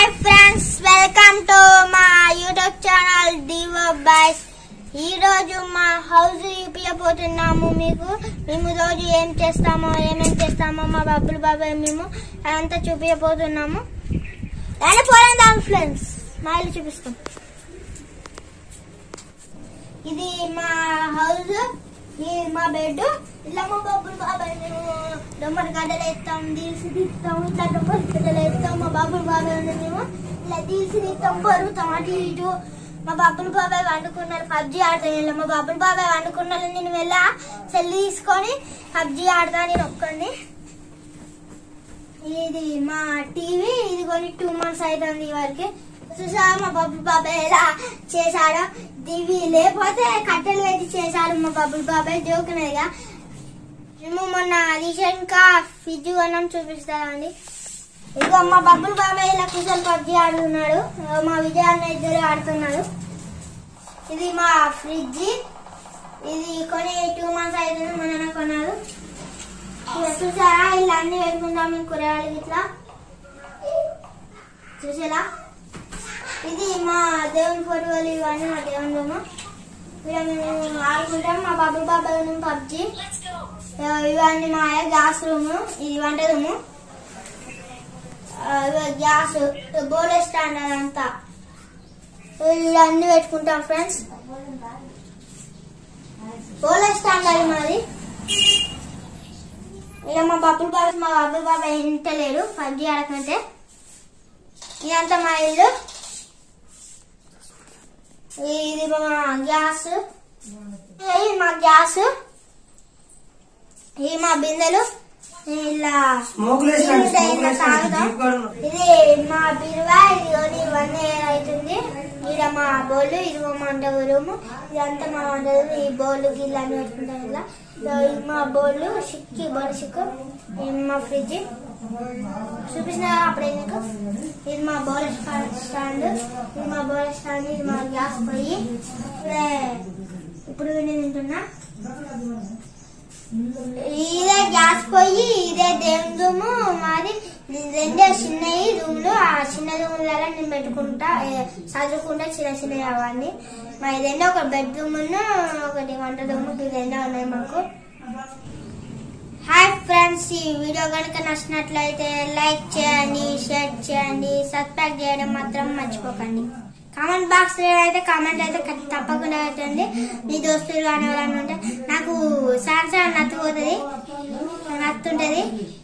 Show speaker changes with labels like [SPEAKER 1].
[SPEAKER 1] Hi friends welcome to మా YouTube channel డివో boys ఈ రోజు మా హౌస్ చూపించబోతున్నాము మీకు మేము రోజు ఏం చేస్తామో ఏమేం చేస్తామో మా బబ్బులు బాబాయ్ మేము అదంతా చూపించబోతున్నాము దాని పోదాం ఫ్రెండ్స్ మా ఇల్లు చూపిస్తాం ఇది మా హౌస్ ఇది మా బెడ్ ఇలా మా బాబులు బాబాయ్ మేము డొమ్మరి గడ్డలు వేస్తాం తీసి తీస్తాం ఇట్లా డొమ్మరి గడ్డలు వేస్తాం మా బాబులు బాబాయ్ ఉంది మేము ఇలా తీసి తీస్తాం పరుగుతాం అటు ఇటు మా బాబులు బాబాయ్ వండుకున్నారు పబ్జి ఆడతాను ఇలా మా బాబులు బాబాయ్ వండుకున్నారు నేను వెళ్ళా సెల్ తీసుకొని పబ్జి ఆడతా నేను ఒక్కడిని ఇది మా టీవీ ఇది కొని టూ మంత్స్ అవుతుంది వరకు చూసా మా బబ్బుల్ బాబాయ్ ఎలా చేశాడో టీవీ లేకపోతే కట్టెలు పెట్టి చేశాడు మా బబ్బుల్ బాబాయ్ జోకునేగా మేము మొన్న రీసెంట్ గా ఫ్రిడ్జ్ కొన్నాం చూపిస్తామండి ఇదిగో మా బబ్బుల్ బాబాయ్ ఇలా కూర్చొని పబ్జి ఆడుతున్నాడు మా విజయ్ అన్న ఇద్దరు ఆడుతున్నారు ఇది మా ఫ్రిడ్జ్ ఇది కొని టూ మంత్స్ అవుతుంది మా నాన్న కొన్నారు చూసారా ఇలా అన్ని పెట్టుకుంటాం మేము కూరగాయలు ఇట్లా చూసారా ఇది మా దేవుని ఫోటోలు ఇవన్నీ మా దేవుని రూమ్ ఇక్కడ మేము ఆడుకుంటాం మా బాబు బాబాయ్ రూమ్ పబ్జి ఇవన్నీ మా గ్యాస్ రూమ్ ఇది వంట రూమ్ గ్యాస్ బోలే స్టాండ్ అదంతా ఇవన్నీ పెట్టుకుంటాం ఫ్రెండ్స్ బోలే స్టాండ్ అది మాది ఇక మా బబ్బులు బాబా మా బబ్బులు బాబా ఇంటలేడు పబ్జి ఆడకంటే ఇదంతా మా ఇల్లు ఇది మా గ్యాస్ ఇది మా గ్యాస్ ఇది మా బిందెలు ఇలా
[SPEAKER 2] స్మోక్ లేసినట్టు
[SPEAKER 1] ఇలా
[SPEAKER 2] స్మోక్ లేసినట్టు
[SPEAKER 1] తాగుతాం.
[SPEAKER 2] జీప్ కూడా ఉన్నది.
[SPEAKER 1] ఇది మా బిరువా ఇది ఇవన్నీ అవుతుంది ఇక్కడ మా బౌల్ ఇది మా వంట రూమ్ ఇదంతా మా వంట రూమ్ ఈ బౌల్ గిల్లు అన్ని పెట్టుకుంటాం ఇలా ఇది మా బౌల్ షిక్కి బౌల్ షిక్ ఇది మా ఫ్రిడ్జ్ చూపించిన అప్పుడే మీకు ఇది మా బౌల్ స్టాండ్ ఇది మా బౌల్ స్టాండ్ ఇది మా గ్యాస్ పొయ్యి ఇప్పుడే ఇప్పుడు నేను తింటున్నా ఇదే గ్యాస్ పొయ్యి ఇదే దేవుని రూము మాది రెండే చిన్నవి రూమ్లు ఆ చిన్న రూమ్లలో నేను పెట్టుకుంటా ఏ, చదువుకుంటా చిన్న చిన్నవి అవన్నీ మా ఇదేంటే ఒక బెడ్రూమ్ ఒకటి వంట రూమ్ ఇవి రెండే ఉన్నాయి మాకు హాయ్ ఫ్రెండ్స్ ఈ వీడియో కనుక నచ్చినట్లయితే లైక్ చేయండి షేర్ చేయండి సబ్స్క్రైబ్ చేయడం మాత్రం మర్చిపోకండి కామెంట్ బాక్స్ లో అయితే కామెంట్ అయితే ఖ- తప్పకుండా పెట్టండి మీ దోస్తులు కానీ ఎవరైనా ఉంటే నాకు సార్ సార్ నత్తుపోతుంది నత్తుంటది